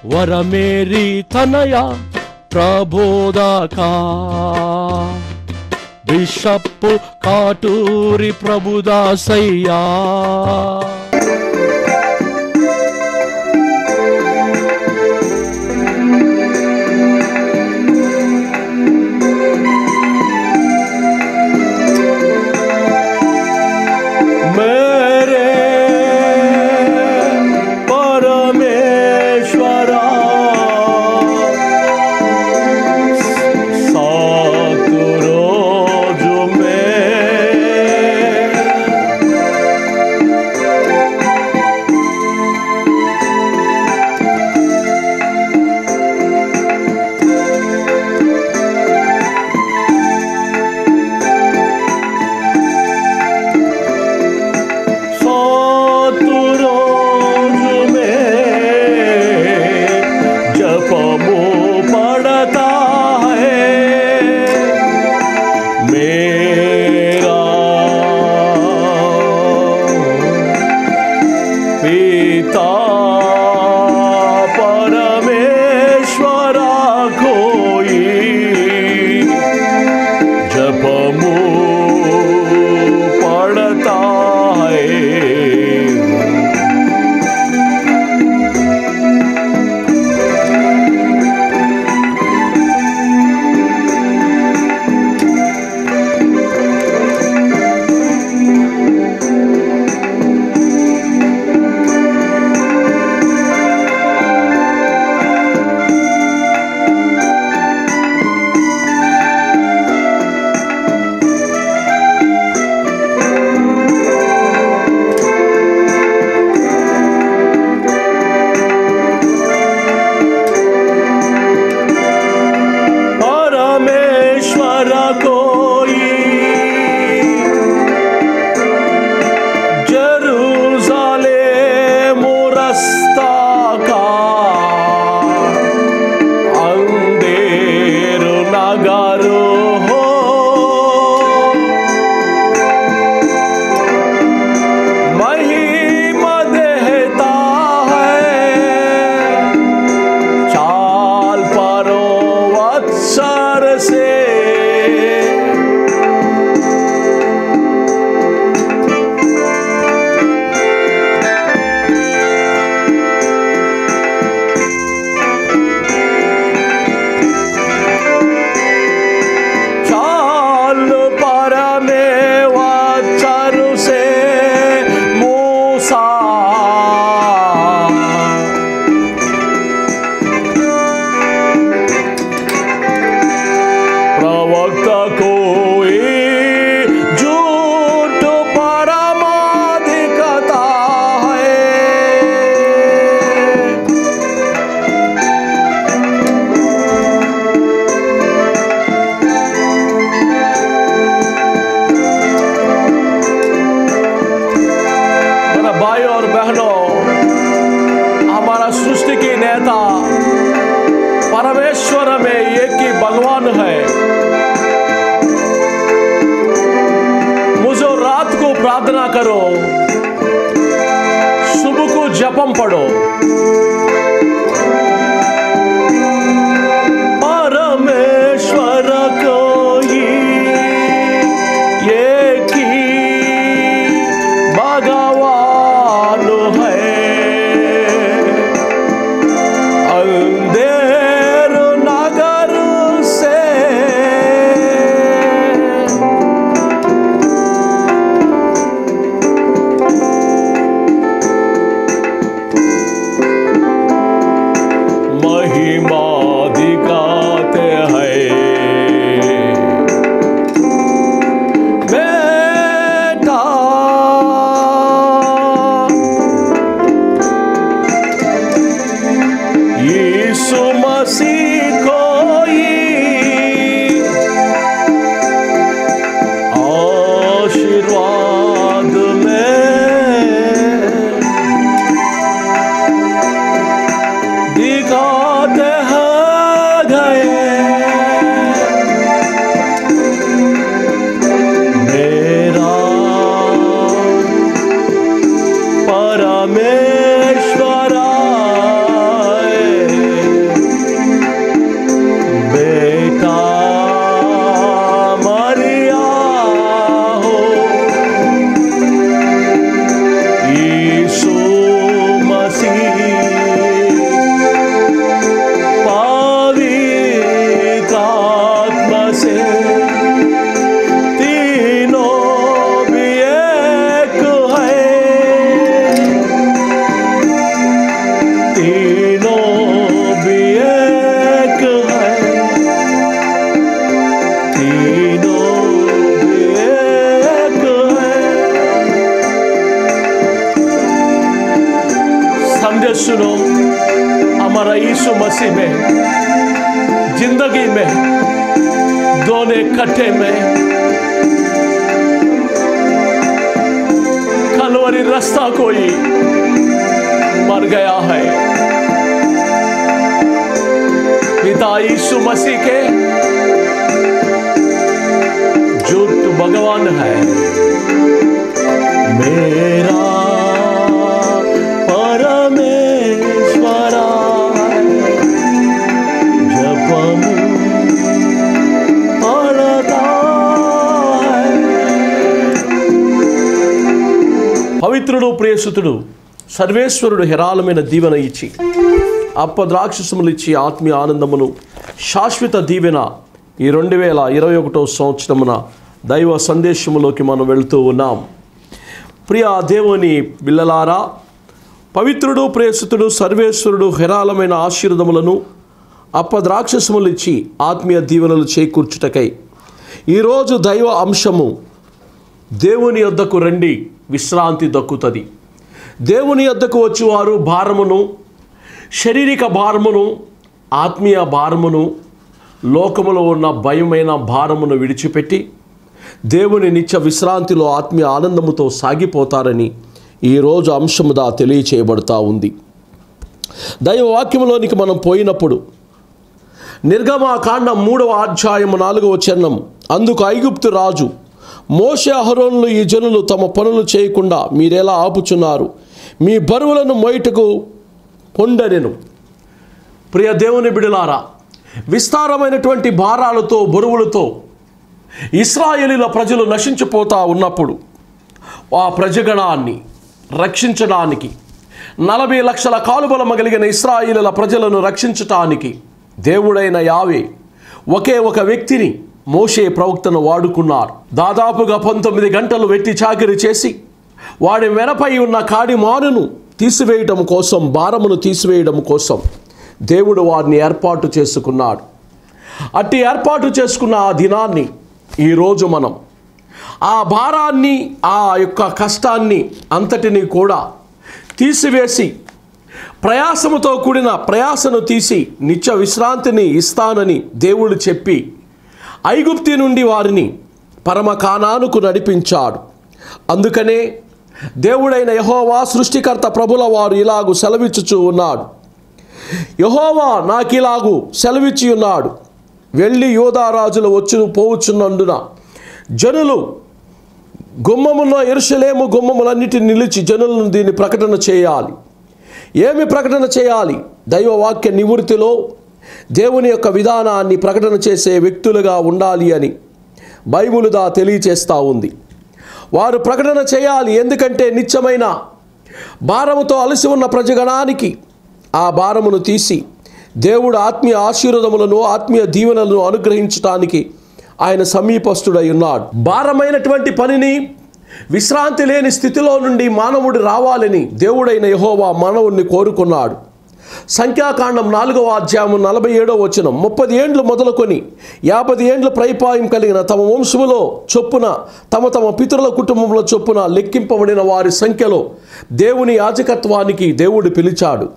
వరమేరి తనయ ప్రబోధక బిషప్పు కాటూరి ప్రభుదాసయ్యా मेरे परमेश्वरा सात रोज में सात रोज में जप मुँह पड़ता है मेरा पिता परमेश्वरा कोई जप मुँह पड़ता है परमेश्वर कोई जेरूसलेम रस्ता का अंधेर नगर हो महिमा देता है चाल परो वत्सर से चाल पर में वत्सर से मूसा प्रवक्ता कोई झूठ परमाधिकता है मेरा भाई और बहनों हमारा सृष्टि की नेता परमेश्वर में एक ही भगवान है मुझे रात को प्रार्थना करो सुबह को जपम पढ़ो परमेश्वर कोई एक ही भगवान है अंधेर नगर से महिमा दिखाते हैं बेटा यीशु मसीह कोई आशीर्वाद में दिखाते हैं गए मेरा परमेश्वर हमारा यीशु मसीह में जिंदगी में दोने कट्टे में कलवरी रास्ता कोई मर गया है पिता यीशु मसीह के जो तू भगवान है मेरा परमेश्वरा जपमु पड़ता है పవిత్రుడు ప్రియసుతుడు సర్వేశ్వరుడు హెరాలమైన దీవెన ఇచ్చి అప్ప ద్రాక్షసములు ఇచ్చి ఆత్మీయ ఆనందమును శాశ్వత దీవెన ఈ రెండు వేల ఇరవై ఒకటో సంవత్సరమున దైవ సందేశములోకి మనం వెళుతూ ఉన్నాం ప్రియ దేవుని బిల్లలారా పవిత్రుడు ప్రేసుతుడు సర్వేశ్వరుడు హెరాలమైన ఆశీర్వదములను అప్ప ద్రాక్షసములు ఇచ్చి ఆత్మీయ దీవెనలు చేకూర్చుటకై ఈరోజు దైవ అంశము దేవుని యొద్దకు రండి విశ్రాంతి దక్కుతుంది దేవుని యొద్దకు వచ్చేవారు భారమును శారీరక భారమును ఆత్మీయ భారమును లోకములో ఉన్న భయమైన భారమును విడిచిపెట్టి దేవుని నిత్య విశ్రాంతిలో ఆత్మీయ ఆనందముతో సాగిపోతారని ఈరోజు అంశముదా తెలియచేయబడుతూ ఉంది దైవ వాక్యములోనికి మనం పోయినప్పుడు నిర్గమాకాండం మూడవ అధ్యాయము నాలుగవ చరణం అందుకు ఐగుప్తు రాజు మోషే అహరోనులు ఈ జనులు తమ పనులు చేయకుండా మీరెలా ఆపుచున్నారు మీ బరువులను మొయటకు పొండనెను ప్రియ దేవుని బిడలారా విస్తారమైనటువంటి భారాలతో బరువులతో ఇస్రాయేలీల ప్రజలు నశించిపోతా ఉన్నప్పుడు ఆ ప్రజగణాన్ని రక్షించడానికి నలభై లక్షల కాలుబలమ కలిగిన ఇస్రాయిల ప్రజలను రక్షించటానికి దేవుడైన యావే ఒకే ఒక వ్యక్తిని మోషే ప్రవక్తను వాడుకున్నారు దాదాపుగా పంతొమ్మిది గంటలు వెట్టి చాకిరి చేసి వాడి వెనపై ఉన్న కాడి మానును తీసివేయడం కోసం భారమును తీసివేయడం కోసం దేవుడు వారిని ఏర్పాటు చేసుకున్నాడు అట్టి ఏర్పాటు చేసుకున్న ఆ దినాన్ని ఈరోజు మనం ఆ భారాన్ని ఆ యొక్క కష్టాన్ని అంతటిని కూడా తీసివేసి ప్రయాసముతో కూడిన ప్రయాసను తీసి నిత్య విశ్రాంతిని ఇస్తానని దేవుడు చెప్పి ఐగుప్తి నుండి వారిని పరమ కానానుకు నడిపించాడు అందుకనే దేవుడైన యహోవా సృష్టికర్త ప్రభుల వారు ఇలాగు సెలవిచ్చుచూ ఉన్నాడు యహోవా నాకిలాగు సెలవిచ్చి ఉన్నాడు వెళ్ళి యోధారాజులు వచ్చి పోవచ్చున్నందున జనులు గుమ్మములో ఎరుసలేము గుమ్మములన్నిటిని నిలిచి జనులను దీన్ని ప్రకటన చేయాలి ఏమి ప్రకటన చేయాలి దైవవాక్య నివృత్తిలో దేవుని యొక్క విధానాన్ని ప్రకటన చేసే వ్యక్తులుగా ఉండాలి అని బైబులుదా తెలియచేస్తూ ఉంది వారు ప్రకటన చేయాలి ఎందుకంటే నిత్యమైన భారముతో అలసి ఉన్న ప్రజగణానికి ఆ భారమును తీసి దేవుడు ఆత్మీయ ఆశీర్వదములను ఆత్మీయ దీవెనలను అనుగ్రహించటానికి ఆయన సమీపస్తుడై ఉన్నాడు భారమైనటువంటి పనిని విశ్రాంతి లేని స్థితిలో నుండి మానవుడు రావాలని దేవుడైన యహోవా మానవుడిని కోరుకున్నాడు సంఖ్యాకాండం నాలుగవ అధ్యాయం నలభై ఏడవ వచనం ముప్పది ఏండ్లు మొదలుకొని యాభై ఏండ్ల ప్రైపాయం కలిగిన తమ వంశములో చొప్పున తమ తమ పితరుల కుటుంబంలో చొప్పున లెక్కింపబడిన వారి సంఖ్యలో దేవుని యాజకత్వానికి దేవుడు పిలిచాడు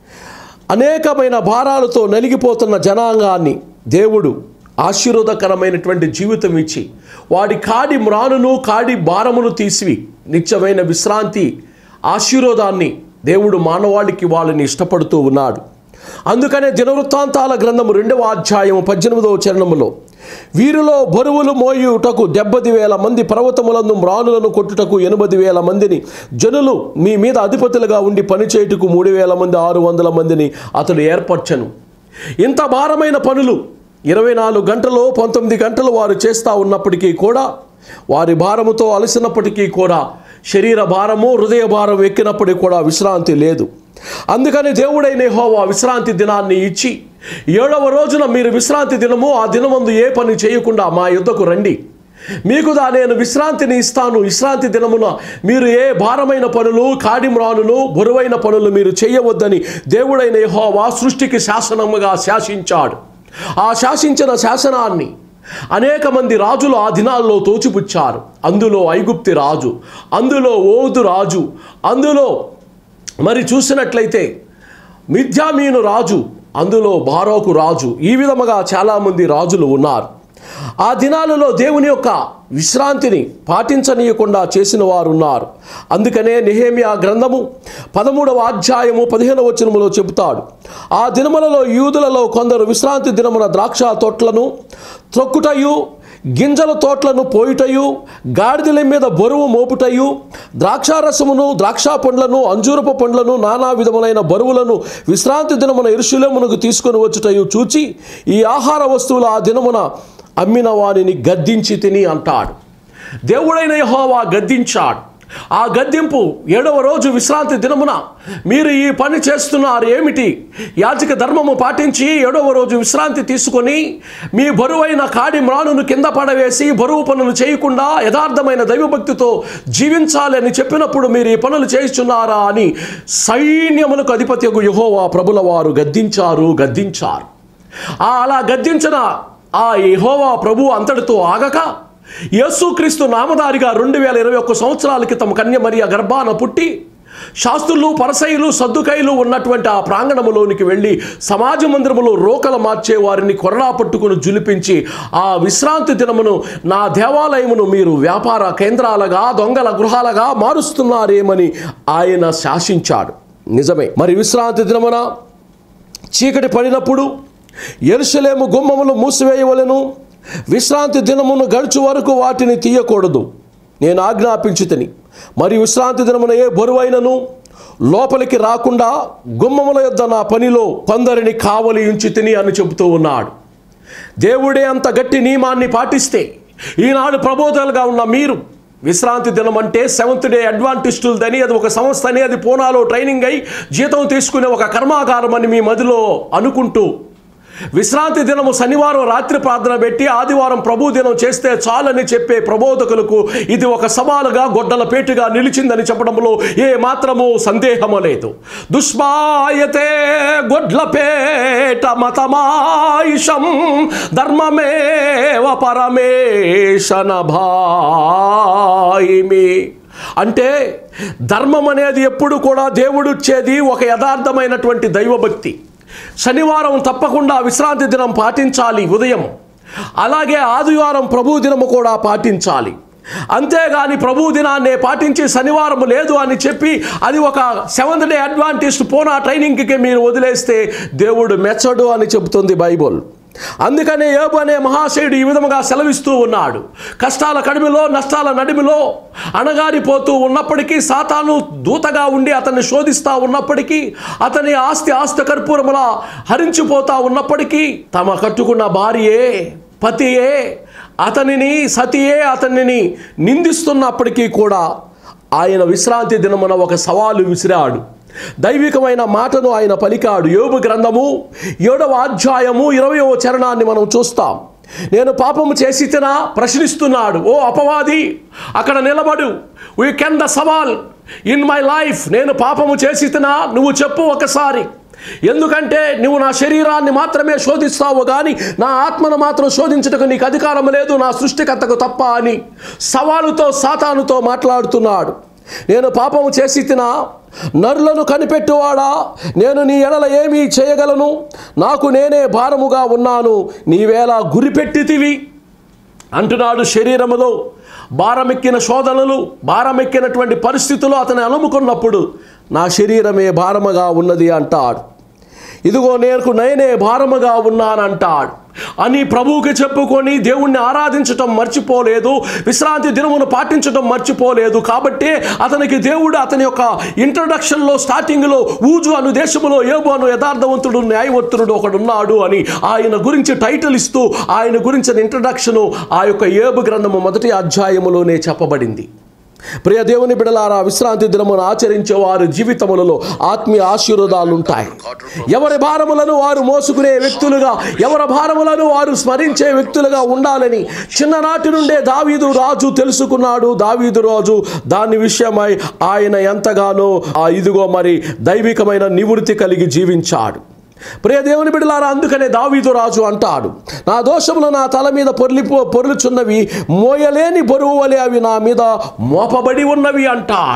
అనేకమైన భారాలతో నలిగిపోతున్న జనాంగాన్ని దేవుడు ఆశీర్వాదకరమైనటువంటి జీవితం ఇచ్చి వాడి కాడి మ్రానును కాడి భారమును తీసి నిత్యమైన విశ్రాంతి ఆశీర్వాదాన్ని దేవుడు మానవాళికి వాళ్ళని ఇష్టపడుతూ ఉన్నాడు అందుకనే దినవృత్తాంతాల గ్రంథము రెండవ అధ్యాయము పద్దెనిమిదవ చరణములో వీరిలో బరువులు మోయుటకు డెబ్బది వేల మంది పర్వతములను మ్రానులను కొట్టుటకు ఎనభై వేల మందిని జనులు మీ మీద అధిపతులుగా ఉండి పనిచేయుటకు మూడు వేల మంది ఆరు వందల మందిని అతడు ఏర్పరచను ఇంత భారమైన పనులు ఇరవై నాలుగు గంటలు పంతొమ్మిది గంటలు వారు చేస్తూ ఉన్నప్పటికీ కూడా వారి భారముతో అలసినప్పటికీ కూడా శరీర భారము హృదయ భారం ఎక్కినప్పటికీ కూడా విశ్రాంతి లేదు అందుకని దేవుడైన యెహోవా విశ్రాంతి దినాన్ని ఇచ్చి ఏడవ రోజున మీరు విశ్రాంతి దినము ఆ దినమందు ఏ పని చేయకుండా మా యుద్ధకు రండి మీకు దా నేను విశ్రాంతిని ఇస్తాను విశ్రాంతి దినమున మీరు ఏ భారమైన పనులు కాడిమ్రానులు బరువైన పనులు మీరు చేయవద్దని దేవుడైన యెహోవా సృష్టికి శాసనముగా శాసించాడు ఆ శాసించిన శాసనాన్ని అనేక మంది రాజులు ఆ దినాల్లో తోచిపుచ్చారు అందులో ఐగుప్తి రాజు అందులో ఓదు రాజు అందులో మరి చూసినట్లయితే మిథ్యామీను రాజు అందులో బారోకు రాజు ఈ విధముగా చాలామంది రాజులు ఉన్నారు ఆ దినాలలో దేవుని యొక్క విశ్రాంతిని పాటించనీయకుండా చేసిన వారు ఉన్నారు అందుకనే నెహేమియా గ్రంథము పదమూడవ అధ్యాయము పదిహేనవ వచనములో చెబుతాడు ఆ దినములలో యూదులలో కొందరు విశ్రాంతి దినమున ద్రాక్ష తోట్లను త్రొక్కుటయు గింజల తోట్లను పోయుటయు గాడిదల మీద బరువు మోపుటయు ద్రాక్షారసమును ద్రాక్ష పండ్లను అంజూరపు పండ్లను నానా విధములైన బరువులను విశ్రాంతి దినమున ఇరుషులేమునకు తీసుకొని వచ్చుటయు చూచి ఈ ఆహార వస్తువులు ఆ దినమున అమ్మిన వారిని గద్దించి తిని అంటాడు దేవుడైన యెహోవా గద్దించాడు ఆ గద్దింపు ఏడవ రోజు విశ్రాంతి దినమున మీరు ఈ పని చేస్తున్నారు ఏమిటి యాజక ధర్మము పాటించి ఏడవ రోజు విశ్రాంతి తీసుకొని మీ బరువైన కాడి మ్రానును కింద పడవేసి బరువు పనులు చేయకుండా యథార్థమైన దైవభక్తితో జీవించాలి అని చెప్పినప్పుడు మీరు ఈ పనులు చేస్తున్నారా అని సైన్యములకు అధిపత్యకు యహోవా ప్రభుల వారు గద్దించారు గద్దించారు ఆ అలా గద్దించిన ఆ యెహోవా ప్రభు అంతటితో ఆగక యేసుక్రీస్తు నామధారిగా రెండు వేల ఇరవై ఒక్క సంవత్సరాల క్రితం కన్యమరియ గర్భాన పుట్టి శాస్త్రులు పరసయులు సద్దుకైలు ఉన్నటువంటి ఆ ప్రాంగణములోనికి వెళ్ళి సమాజ మందిరములో రోకలు మార్చే వారిని కొరడా పట్టుకుని జులిపించి ఆ విశ్రాంతి దినమును నా దేవాలయమును మీరు వ్యాపార కేంద్రాలుగా దొంగల గృహాలుగా మారుస్తున్నారేమని ఆయన శాసించాడు నిజమే మరి విశ్రాంతి దినమున చీకటి పడినప్పుడు ఎరుసలేము గుమ్మములు మూసివేయవలెను విశ్రాంతి దినమును గడుచు వరకు వాటిని తీయకూడదు నేను ఆజ్ఞాపించుతని మరి విశ్రాంతి దినమున ఏ బరువైనను లోపలికి రాకుండా గుమ్మముల యొద్ద నా పనిలో కొందరిని కావలి ఉంచి తిని అని చెబుతూ ఉన్నాడు దేవుడే అంత గట్టి నియమాన్ని పాటిస్తే ఈనాడు ప్రబోధాలుగా ఉన్న మీరు విశ్రాంతి దినం అంటే సెవెంత్ డే అడ్వాంటిస్టులదని అది ఒక సంస్థ అని అది పూనాలో ట్రైనింగ్ అయి జీతం తీసుకునే ఒక కర్మాగారం అని మీ మదిలో అనుకుంటూ విశ్రాంతి దినము శనివారం రాత్రి ప్రార్థన పెట్టి ఆదివారం ప్రభు దినం చేస్తే చాలని చెప్పే ప్రబోధకులకు ఇది ఒక సవాలుగా గొడ్డల పేటుగా నిలిచిందని చెప్పడంలో ఏ మాత్రము సందేహము లేదు దుష్మాయతే గొడ్ల పేట మతమాయిషం ధర్మమేవ పరమేశన భాయిమి అంటే ధర్మం అనేది ఎప్పుడు కూడా దేవుడిచ్చేది ఒక యథార్థమైనటువంటి దైవభక్తి శనివారం తప్పకుండా విశ్రాంతి దినం పాటించాలి ఉదయం అలాగే ఆదివారం ప్రభు దినము కూడా పాటించాలి అంతేగాని ప్రభు దినాన్నే పాటించి శనివారం లేదు అని చెప్పి అది ఒక సెవెంత్ డే అడ్వాంటేజ్ పోనా ట్రైనింగ్కి మీరు వదిలేస్తే దేవుడు మెచ్చడు అని చెబుతుంది బైబుల్ అందుకనే యోబు అనే మహాశయుడు ఈ విధముగా సెలవిస్తూ ఉన్నాడు కష్టాల కడిమిలో నష్టాల నడిమిలో అణగారిపోతూ ఉన్నప్పటికీ సాతాను దూతగా ఉండి అతన్ని శోధిస్తూ ఉన్నప్పటికీ అతని ఆస్తి ఆస్తి కర్పూరములా హరించిపోతా ఉన్నప్పటికీ తమ కట్టుకున్న భార్యే పతియే అతనిని సతియే అతనిని నిందిస్తున్నప్పటికీ కూడా ఆయన విశ్రాంతి దినమున ఒక సవాలు విసిరాడు దైవికమైన మాటను ఆయన పలికాడు యోబు గ్రంథము ఏడవ అధ్యాయము ఇరవయవ చరణాన్ని మనం చూస్తాం నేను పాపము చేసి తినా ప్రశ్నిస్తున్నాడు ఓ అపవాది అక్కడ నిలబడు వీ కెన్ ద సవాల్ ఇన్ మై లైఫ్ నేను పాపము చేసి తినా నువ్వు చెప్పు ఒకసారి ఎందుకంటే నువ్వు నా శరీరాన్ని మాత్రమే శోధిస్తావు కానీ నా ఆత్మను మాత్రం శోధించటకు నీకు అధికారం లేదు నా సృష్టికర్తకు తప్ప అని సవాలుతో సాతానుతో మాట్లాడుతున్నాడు నేను పాపము చేసి తినా నరులను కనిపెట్టువాడా నేను నీ ఎడల ఏమీ చేయగలను నాకు నేనే భారముగా ఉన్నాను నీవేళ గురిపెట్టితివి అంటున్నాడు శరీరములో భారమెక్కిన శోధనలు భారమెక్కినటువంటి పరిస్థితులు అతను అలుముకున్నప్పుడు నా శరీరమే భారముగా ఉన్నది అంటాడు ఇదిగో నేను నేనే భారముగా ఉన్నానంటాడు అని ప్రభువుకి చెప్పుకొని దేవుణ్ణి ఆరాధించటం మర్చిపోలేదు విశ్రాంతి దినమును పాటించటం మర్చిపోలేదు కాబట్టి అతనికి దేవుడు అతని యొక్క ఇంట్రడక్షన్లో స్టార్టింగ్లో ఊజు అను దేశములో ఏబు అను యథార్థవంతుడు న్యాయవర్తుడు ఒకడున్నాడు అని ఆయన గురించి టైటిల్ ఇస్తూ ఆయన గురించిన ఇంట్రడక్షను ఆ యొక్క ఏబు గ్రంథము మొదటి అధ్యాయములోనే చెప్పబడింది ప్రియ దేవుని బిడలారా విశ్రాంతి దినమును ఆచరించే వారి జీవితములలో ఆత్మీయ ఆశీర్వాదాలు ఉంటాయి ఎవరి భారములను వారు మోసుకునే వ్యక్తులుగా ఎవరి భారములను వారు స్మరించే వ్యక్తులుగా ఉండాలని చిన్ననాటి నుండే దావీదు రాజు తెలుసుకున్నాడు దావీదు రాజు దాని విషయమై ఆయన ఎంతగానో ఆ ఇదిగో మరి దైవికమైన నివృత్తి కలిగి జీవించాడు ప్రియ దేవుని బిడలారా అందుకనే దావీదు రాజు అంటాడు నా దోషములు నా తల మీద పొర్లిపో పొర్లుచున్నవి మోయలేని బరువు వలె అవి నా మీద మోపబడి ఉన్నవి అంటాడు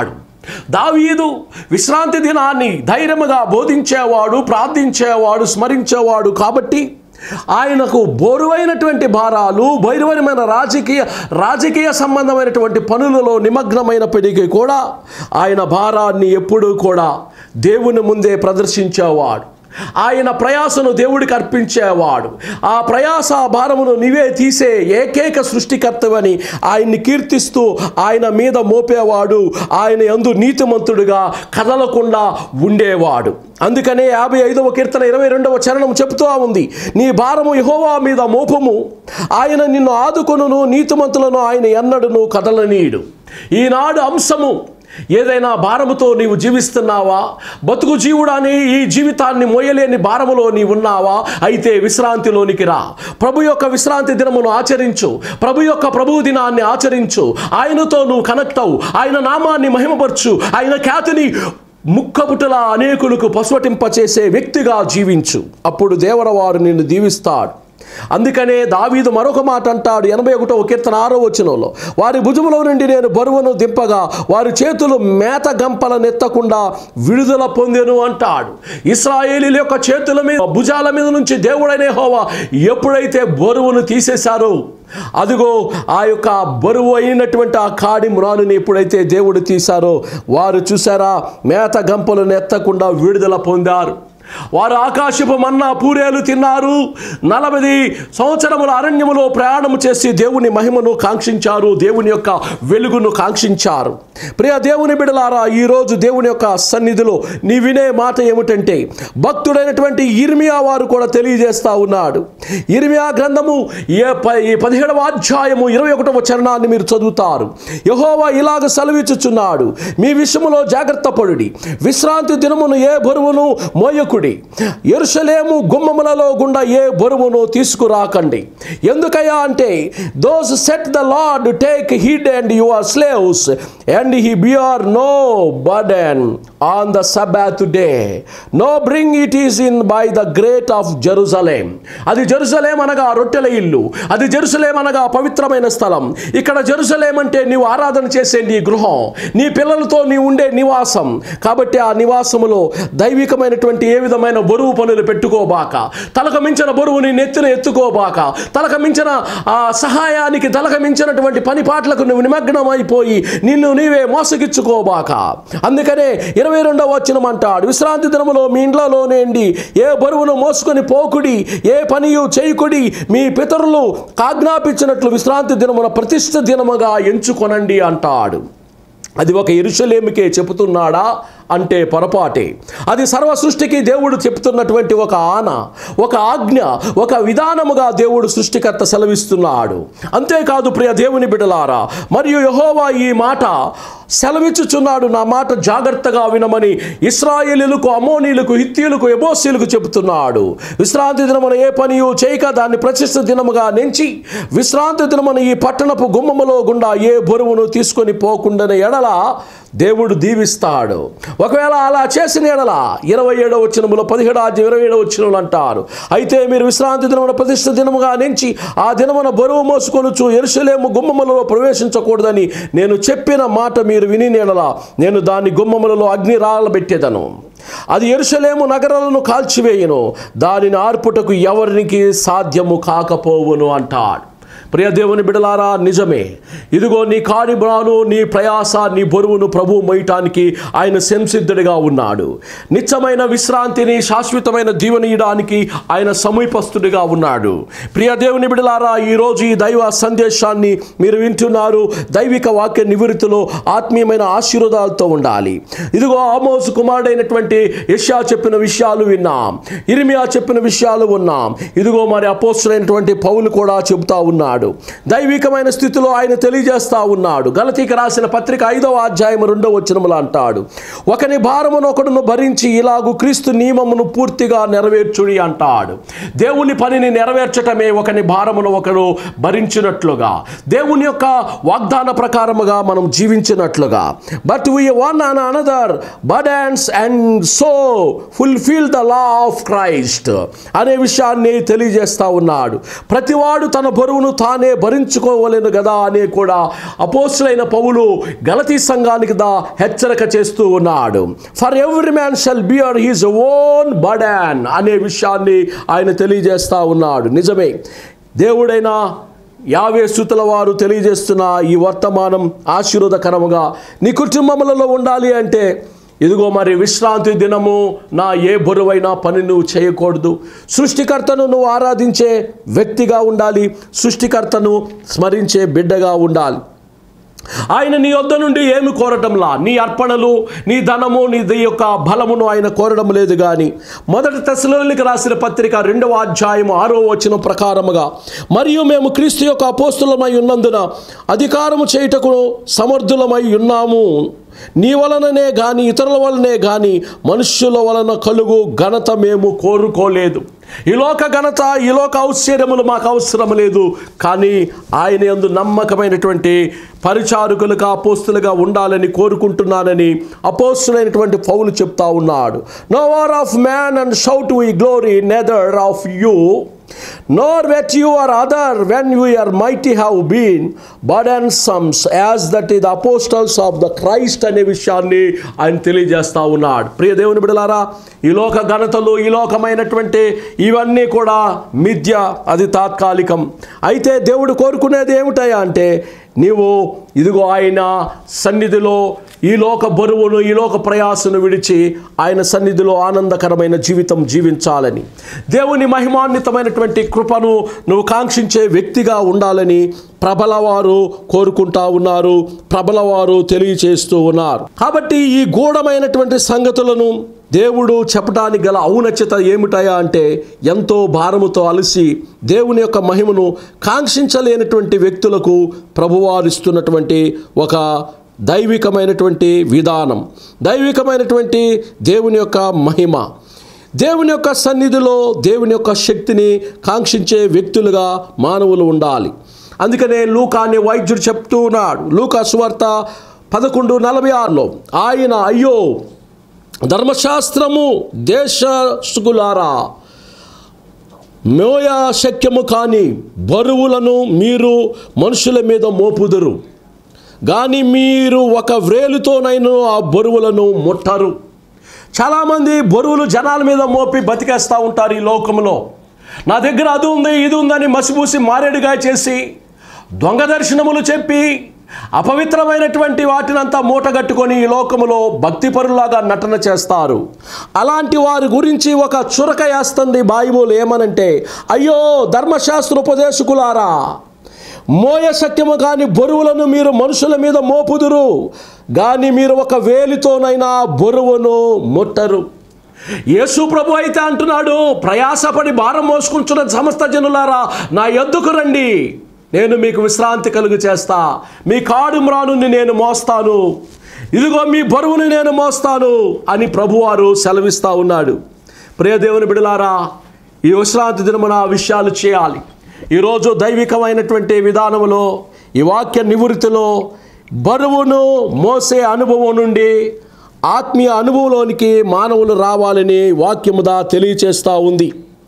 దావీదు విశ్రాంతి దినాన్ని ధైర్యముగా బోధించేవాడు ప్రార్థించేవాడు స్మరించేవాడు కాబట్టి ఆయనకు బోరువైనటువంటి భారాలు బైరువైన రాజకీయ రాజకీయ సంబంధమైనటువంటి పనులలో నిమగ్నమైనప్పటికీ కూడా ఆయన భారాన్ని ఎప్పుడూ కూడా దేవుని ముందే ప్రదర్శించేవాడు ఆయన ప్రయాసను దేవుడికి అర్పించేవాడు ఆ ప్రయాస భారమును నీవే తీసే ఏకైక సృష్టికర్తవని ఆయన్ని కీర్తిస్తూ ఆయన మీద మోపేవాడు ఆయన యందు నీతిమంతుడుగా కదలకుండా ఉండేవాడు అందుకనే యాభై ఐదవ కీర్తన ఇరవై రెండవ చరణం చెప్తూ ఉంది నీ భారము యహోవా మీద మోపము ఆయన నిన్ను ఆదుకొనును నీతిమంతులను ఆయన ఎన్నడును కదలనీయుడు ఈనాడు అంశము ఏదైనా భారముతో నీవు జీవిస్తున్నావా బతుకు జీవుడు అనే ఈ జీవితాన్ని మోయలేని భారములో నీవు ఉన్నావా అయితే విశ్రాంతిలోనికి రా ప్రభు యొక్క విశ్రాంతి దినమును ఆచరించు ప్రభు యొక్క ప్రభు దినాన్ని ఆచరించు ఆయనతో నువ్వు కనెక్ట్ అవు ఆయన నామాన్ని మహిమపరచు ఆయన ఖ్యాతిని ముక్కపుటల అనేకులకు పశువటింపచేసే వ్యక్తిగా జీవించు అప్పుడు దేవరవారు నిన్ను దీవిస్తాడు అందుకనే దావీదు మరొక మాట అంటాడు ఎనభై ఒకటో కీర్తన ఆరో వచనంలో వారి భుజములో నుండి నేను బరువును దింపగా వారి చేతులు మేత గంపల నెత్తకుండా విడుదల పొందెను అంటాడు ఇస్రాయేలీల యొక్క చేతుల మీద భుజాల మీద నుంచి దేవుడైన హోవా ఎప్పుడైతే బరువును తీసేశారో అదిగో ఆ యొక్క బరువు అయినటువంటి ఆ కాడి మ్రానుని ఎప్పుడైతే దేవుడు తీశారో వారు చూసారా మేత గంపలను ఎత్తకుండా విడుదల పొందారు వారు ఆకాశపు మన్నా పూరేలు తిన్నారు నలభై సంవత్సరముల అరణ్యములో ప్రయాణము చేసి దేవుని మహిమను కాంక్షించారు దేవుని యొక్క వెలుగును కాంక్షించారు ప్రియ దేవుని బిడలారా ఈరోజు దేవుని యొక్క సన్నిధిలో నీ వినే మాట ఏమిటంటే భక్తుడైనటువంటి ఇర్మియా వారు కూడా తెలియజేస్తా ఉన్నాడు ఇర్మియా గ్రంథము ఏ ప ఈ పదిహేడవ అధ్యాయము ఇరవై ఒకటవ చరణాన్ని మీరు చదువుతారు యహోవా ఇలాగ సెలవిచ్చుచున్నాడు మీ విషయములో జాగ్రత్త పడుడి విశ్రాంతి దినమును ఏ బరువును మోయకుడి ఎరుసలేము గుమ్మములలో గుండా ఏ బరువును తీసుకురాకండి ఎందుకయ్యా అంటే thus saith the Lord take heed and yourselves and he bear no burden on the sabbath day nor bring it is in by the great of Jerusalem అది జెరూసలేం అనగా రొట్టెల ఇల్లు అది జెరూసలేం అనగా పవిత్రమైన స్థలం ఇక్కడ జెరూసలేం అంటే నీవు ఆరాధన చేసే నీ గృహం నీ పిల్లలతో నీ ఉండే నివాసం కాబట్టి ఆ నివాసములో దైవికమైనటువంటి ఏ విధమైన బరువు పనులు పెట్టుకోబాక తలకు మించిన బరువుని నెత్తిన ఎత్తుకోబాక తలకు మించిన ఆ సహాయానికి తలకు మించినటువంటి పని పాటలకు నువ్వు నిమగ్నమైపోయి నిన్ను నీవే మోసగిచ్చుకోబాక అందుకనే ఇరవై రెండవ వచనం అంటాడు విశ్రాంతి దినములో మీ ఇంట్లోనేండి ఏ బరువును మోసుకొని పోకుడి ఏ పనియు చేయకుడి మీ పితరులు ఆజ్ఞాపించినట్లు విశ్రాంతి దినమున ప్రతిష్ఠ దినముగా ఎంచుకొనండి అంటాడు అది ఒక ఇరుషలేమికే చెబుతున్నాడా అంటే పొరపాటే అది సర్వ సృష్టికి దేవుడు చెప్తున్నటువంటి ఒక ఆన ఒక ఆజ్ఞ ఒక విధానముగా దేవుడు సృష్టికర్త సెలవిస్తున్నాడు అంతేకాదు ప్రియ దేవుని బిడలారా మరియు యహోవా ఈ మాట సెలవిచ్చుచున్నాడు నా మాట జాగ్రత్తగా వినమని ఇస్రాయేలీలకు అమోనీలకు హిత్తీలకు ఎబోసీలకు చెబుతున్నాడు విశ్రాంతి దినమున ఏ పనియు చేయక దాన్ని ప్రతిష్ఠ దినముగా నెంచి విశ్రాంతి దినమున ఈ పట్టణపు గుమ్మములో గుండా ఏ బరువును తీసుకొని పోకుండానే ఎడల దేవుడు దీవిస్తాడు ఒకవేళ అలా చేసిన ఎడల ఇరవై ఏడవ వచ్చినములో పదిహేడు ఆజ్యం ఇరవై ఏడవ వచ్చినములు అంటారు అయితే మీరు విశ్రాంతి దినమున ప్రతిష్ఠ దినముగా నుంచి ఆ దినమున బరువు మోసుకొనుచు ఎరుసలేము గుమ్మములలో ప్రవేశించకూడదని నేను చెప్పిన మాట మీరు విని ఎడల నేను దాని గుమ్మములలో అగ్ని రాలబెట్టేదను అది ఎరుసలేము నగరాలను కాల్చివేయును దానిని ఆర్పుటకు ఎవరికి సాధ్యము కాకపోవును అంటాడు ప్రియ దేవుని బిడలారా నిజమే ఇదిగో నీ కాడి బ్రాను నీ ప్రయాస నీ బరువును ప్రభు మొయ్యటానికి ఆయన సంసిద్ధుడిగా ఉన్నాడు నిత్యమైన విశ్రాంతిని శాశ్వతమైన దీవనీయడానికి ఆయన సమీపస్తుడిగా ఉన్నాడు ప్రియ దేవుని బిడలారా ఈరోజు ఈ దైవ సందేశాన్ని మీరు వింటున్నారు దైవిక వాక్య నివృత్తిలో ఆత్మీయమైన ఆశీర్వాదాలతో ఉండాలి ఇదిగో ఆమోసు కుమారుడైనటువంటి యష్యా చెప్పిన విషయాలు విన్నాం ఇరిమియా చెప్పిన విషయాలు ఉన్నాం ఇదిగో మరి అపోస్తులైనటువంటి పౌలు కూడా చెబుతా ఉన్నాడు దైవికమైన స్థితిలో ఆయన తెలియజేస్తా ఉన్నాడు గలతీకి రాసిన పత్రిక ఐదవ అధ్యాయం రెండవ వచనములు అంటాడు ఒకని భారమును ఒకడును భరించి ఇలాగు క్రీస్తు నియమమును పూర్తిగా నెరవేర్చుడి అంటాడు దేవుని పనిని నెరవేర్చటమే ఒకని భారమును ఒకడు భరించినట్లుగా దేవుని యొక్క వాగ్దాన ప్రకారముగా మనం జీవించినట్లుగా but we one an another burdens and so fulfil the law of Christ అనే విషయాన్ని తెలియజేస్తా ఉన్నాడు ప్రతివాడు తన బరువును తాను తానే భరించుకోవలేను కదా అని కూడా అపోస్తులైన పౌలు గలతీ సంఘానికి దా హెచ్చరిక చేస్తూ ఉన్నాడు for every man shall bear his own burden అనే విషయాన్ని ఆయన తెలియజేస్తా ఉన్నాడు నిజమే దేవుడైన యావే స్థుతుల వారు తెలియజేస్తున్న ఈ వర్తమానం ఆశీర్వదకరముగా నీ కుటుంబములలో ఉండాలి అంటే ఇదిగో మరి విశ్రాంతి దినము నా ఏ బరువైన పని నువ్వు చేయకూడదు సృష్టికర్తను నువ్వు ఆరాధించే వ్యక్తిగా ఉండాలి సృష్టికర్తను స్మరించే బిడ్డగా ఉండాలి ఆయన నీ వద్ద నుండి ఏమి కోరటంలా నీ అర్పణలు నీ ధనము నీ ది యొక్క బలమును ఆయన కోరడం లేదు కానీ మొదటి తెశలోనికి రాసిన పత్రిక రెండవ అధ్యాయము ఆరో వచనం ప్రకారముగా మరియు మేము క్రీస్తు యొక్క అపోస్తులమై ఉన్నందున అధికారము చేయుటకు సమర్థులమై ఉన్నాము నీ వలననే గాని ఇతరుల వలనే గాని మనుష్యుల వలన కలుగు ఘనత మేము కోరుకోలేదు ఈ లోక ఘనత ఈ లోక ఔశ్చర్యములు మాకు అవసరం లేదు కానీ ఆయన యందు నమ్మకమైనటువంటి పరిచారకులుగా అపోస్తులుగా ఉండాలని కోరుకుంటున్నానని అపోస్తులైనటువంటి పౌలు చెప్తా ఉన్నాడు nor of man and sought we glory neither of you nor that you are other when you are mighty have been burdensome as that the apostles of the Christ అనే విషయాన్ని ఆయన తెలియజేస్తా ఉన్నాడు ప్రియ దేవుని బిడలారా ఈ లోక ఘనతలు ఈ లోకమైనటువంటి ఇవన్నీ కూడా మిథ్య అది తాత్కాలికం అయితే దేవుడు కోరుకునేది ఏమిటయా అంటే నీవు ఇదిగో ఆయన సన్నిధిలో ఈ లోక బరువును ఈ లోక ప్రయాసను విడిచి ఆయన సన్నిధిలో ఆనందకరమైన జీవితం జీవించాలని దేవుని మహిమాన్వితమైనటువంటి కృపను నువ్వు కాంక్షించే వ్యక్తిగా ఉండాలని ప్రబలవారు కోరుకుంటా ఉన్నారు ప్రబలవారు తెలియచేస్తూ ఉన్నారు కాబట్టి ఈ గూఢమైనటువంటి సంగతులను దేవుడు చెప్పడానికి గల ఔనచ్యత ఏమిటాయా అంటే ఎంతో భారముతో అలసి దేవుని యొక్క మహిమను కాంక్షించలేనటువంటి వ్యక్తులకు ప్రభువారిస్తున్నటువంటి ఒక దైవికమైనటువంటి విధానం దైవికమైనటువంటి దేవుని యొక్క మహిమ దేవుని యొక్క సన్నిధిలో దేవుని యొక్క శక్తిని కాంక్షించే వ్యక్తులుగా మానవులు ఉండాలి అందుకనే లూకా అనే వైద్యుడు చెప్తూ ఉన్నాడు లూకా సువార్త పదకొండు నలభై ఆరులో ఆయన అయ్యో ధర్మశాస్త్రము దేశస్తుకులారా మోయ శక్యము కాని బరువులను మీరు మనుషుల మీద మోపుదురు కానీ మీరు ఒక వ్రేలుతోనైనా ఆ బరువులను ముట్టరు చాలామంది బరువులు జనాల మీద మోపి బతికేస్తూ ఉంటారు ఈ లోకంలో నా దగ్గర అది ఉంది ఇది ఉందని మసిపూసి మారేడుగా చేసి దొంగ దర్శనములు చెప్పి అపవిత్రమైనటువంటి వాటినంతా మూటగట్టుకొని ఈ లోకములో భక్తిపరులాగా నటన చేస్తారు అలాంటి వారి గురించి ఒక చురక వేస్తుంది బైబుల్ ఏమనంటే అయ్యో ధర్మశాస్త్ర ఉపదేశకులారా మోయ సత్యము కాని బరువులను మీరు మనుషుల మీద మోపుదురు కానీ మీరు ఒక వేలితోనైనా బరువును ముట్టరు యేసు ప్రభు అయితే అంటున్నాడు ప్రయాసపడి భారం మోసుకుంటున్న సమస్త జనులారా నా ఎద్దుకు రండి నేను మీకు విశ్రాంతి కలుగు చేస్తా మీ కాడు మ్రానుని నేను మోస్తాను ఇదిగో మీ బరువుని నేను మోస్తాను అని ప్రభువారు సెలవిస్తూ ఉన్నాడు ప్రియదేవుని బిడలారా ఈ విశ్రాంతి దినమున ఆ విషయాలు చేయాలి ఈరోజు దైవికమైనటువంటి విధానములో ఈ వాక్య నివృత్తిలో బరువును మోసే అనుభవం నుండి ఆత్మీయ అనుభవంలోనికి మానవులు రావాలని వాక్యముదా తెలియచేస్తూ ఉంది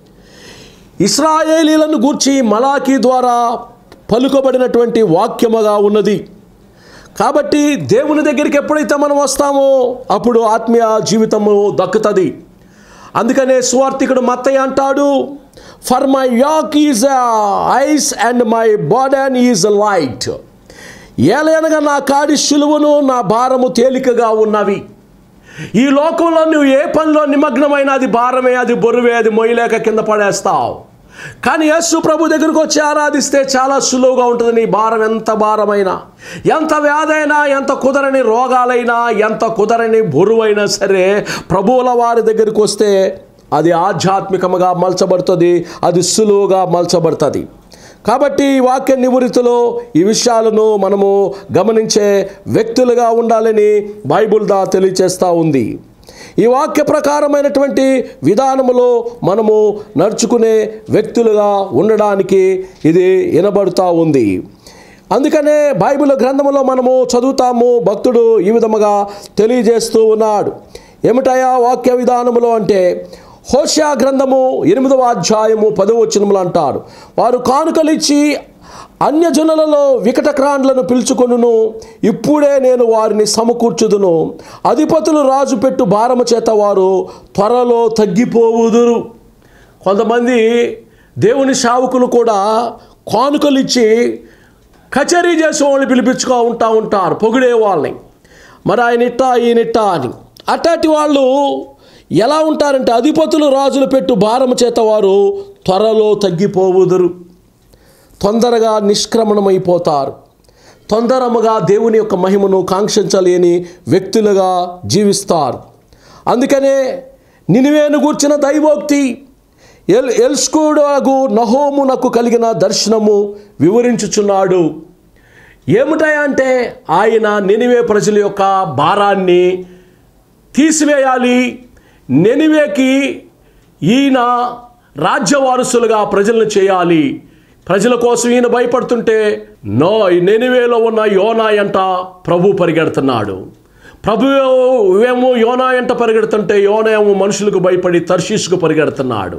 ఇస్రాయేలీలను గూర్చి మలాకీ ద్వారా పలుకబడినటువంటి వాక్యముగా ఉన్నది కాబట్టి దేవుని దగ్గరికి ఎప్పుడైతే మనం వస్తామో అప్పుడు ఆత్మీయ జీవితము దక్కుతుంది అందుకనే స్వార్థికుడు మత్తయ్య అంటాడు for my yoke is easy and my burden is light ఏలైనగా నా కాడి శిలువను నా భారము తేలికగా ఉన్నవి ఈ లోకంలో నువ్వు ఏ పనిలో నిమగ్నమైన అది భారమే అది బరువే అది మొయ్యలేక కింద పడేస్తావు కానీ యేసు ప్రభు దగ్గరకు వచ్చి ఆరాధిస్తే చాలా సులువుగా ఉంటుంది నీ భారం ఎంత భారమైనా ఎంత వ్యాధైనా ఎంత కుదరని రోగాలైనా ఎంత కుదరని బరువైనా సరే ప్రభువుల వారి దగ్గరికి వస్తే అది ఆధ్యాత్మికముగా మలచబడుతుంది అది సులువుగా మలచబడుతుంది కాబట్టి ఈ వాక్య నివృత్తిలో ఈ విషయాలను మనము గమనించే వ్యక్తులుగా ఉండాలని బైబుల్ దా తెలియచేస్తూ ఉంది ఈ వాక్య ప్రకారమైనటువంటి విధానములో మనము నడుచుకునే వ్యక్తులుగా ఉండడానికి ఇది వినబడుతూ ఉంది అందుకనే బైబిల్ గ్రంథములో మనము చదువుతాము భక్తుడు ఈ విధముగా తెలియజేస్తూ ఉన్నాడు ఏమిటయా వాక్య విధానములో అంటే హోషా గ్రంథము ఎనిమిదవ అధ్యాయము పదవ వచనములు అంటారు వారు కానుకలిచ్చి అన్యజనులలో వికటక్రాండ్లను పిలుచుకొనును ఇప్పుడే నేను వారిని సమకూర్చుదును అధిపతులు రాజు పెట్టు భారము చేత వారు త్వరలో తగ్గిపోవుదురు కొంతమంది దేవుని సేవకులు కూడా కానుకలు ఇచ్చి కచేరీ చేసే వాళ్ళని పిలిపించుకో ఉంటా ఉంటారు పొగిడే వాళ్ళని మరి ఆయన ఇట్టా ఈయన ఇట్టా అని అట్లాంటి వాళ్ళు ఎలా ఉంటారంటే అధిపతులు రాజులు పెట్టు భారము చేత వారు త్వరలో తగ్గిపోవుదురు తొందరగా నిష్క్రమణమైపోతారు తొందరముగా దేవుని యొక్క మహిమను కాంక్షించలేని వ్యక్తులుగా జీవిస్తారు అందుకనే నినివేను గూర్చిన దైవోక్తి ఎల్ ఎల్స్కూడగు నహోమునకు కలిగిన దర్శనము వివరించుచున్నాడు ఏమిటాయంటే ఆయన నినివే ప్రజల యొక్క భారాన్ని తీసివేయాలి నెనివేకి ఈయన రాజ్యవారసులుగా ప్రజలను చేయాలి ప్రజల కోసం ఈయన భయపడుతుంటే నో ఈ నెనివేలో ఉన్న యోనా ఎంట ప్రభు పరిగెడుతున్నాడు ప్రభు ఏమో యోనా ఎంట పరిగెడుతుంటే యోనా ఏమో మనుషులకు భయపడి తర్షీసుకు పరిగెడుతున్నాడు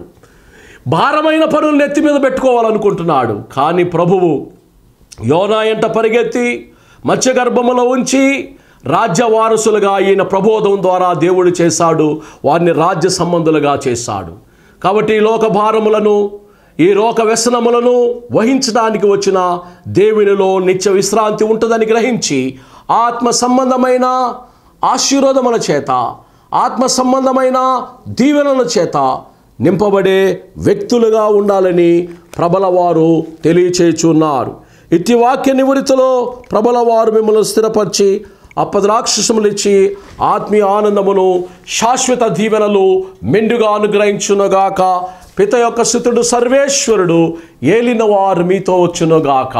భారమైన పనులు నెత్తి మీద పెట్టుకోవాలనుకుంటున్నాడు కానీ ప్రభువు యోనా ఎంట పరిగెత్తి మత్స్యగర్భములో ఉంచి రాజ్య వారసులుగా ఈయన ప్రబోధం ద్వారా దేవుడు చేశాడు వారిని రాజ్య సంబంధులుగా చేశాడు కాబట్టి ఈ లోక భారములను ఈ లోక వ్యసనములను వహించడానికి వచ్చిన దేవునిలో నిత్య విశ్రాంతి ఉంటుందని గ్రహించి ఆత్మ సంబంధమైన ఆశీర్వాదముల చేత ఆత్మ సంబంధమైన దీవెనల చేత నింపబడే వ్యక్తులుగా ఉండాలని ప్రబల వారు తెలియచేయుచున్నారు ఇట్టి వాక్య నివృత్తిలో ప్రబల వారు మిమ్మల్ని స్థిరపరిచి అప్పద్రాక్షసములు ఇచ్చి ఆత్మీయ ఆనందమును శాశ్వత దీవెనలు మెండుగా అనుగ్రహించునుగాక పిత యొక్క సుతుడు సర్వేశ్వరుడు ఏలిన వారు మీతో వచ్చునుగాక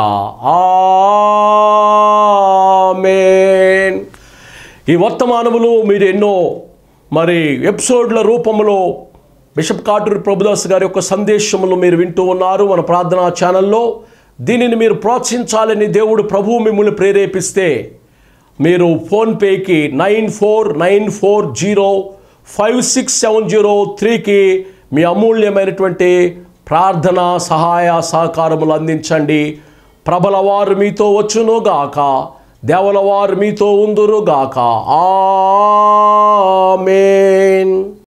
ఆమేన్ ఈ వర్తమానములు మీరు ఎన్నో మరి ఎపిసోడ్ల రూపంలో బిషప్ కాటూరి ప్రభుదాస్ గారి యొక్క సందేశములు మీరు వింటూ ఉన్నారు మన ప్రార్థనా ఛానల్లో దీనిని మీరు ప్రోత్సహించాలని దేవుడు ప్రభువు మిమ్మల్ని ప్రేరేపిస్తే మీరు ఫోన్పేకి nine four nine four zero five six seven zero త్రీకి మీ అమూల్యమైనటువంటి ప్రార్థన సహాయ సహకారములు అందించండి ప్రబల వారు మీతో వచ్చునుగాక దేవల వారు మీతో ఉందురుగాక ఆమేన్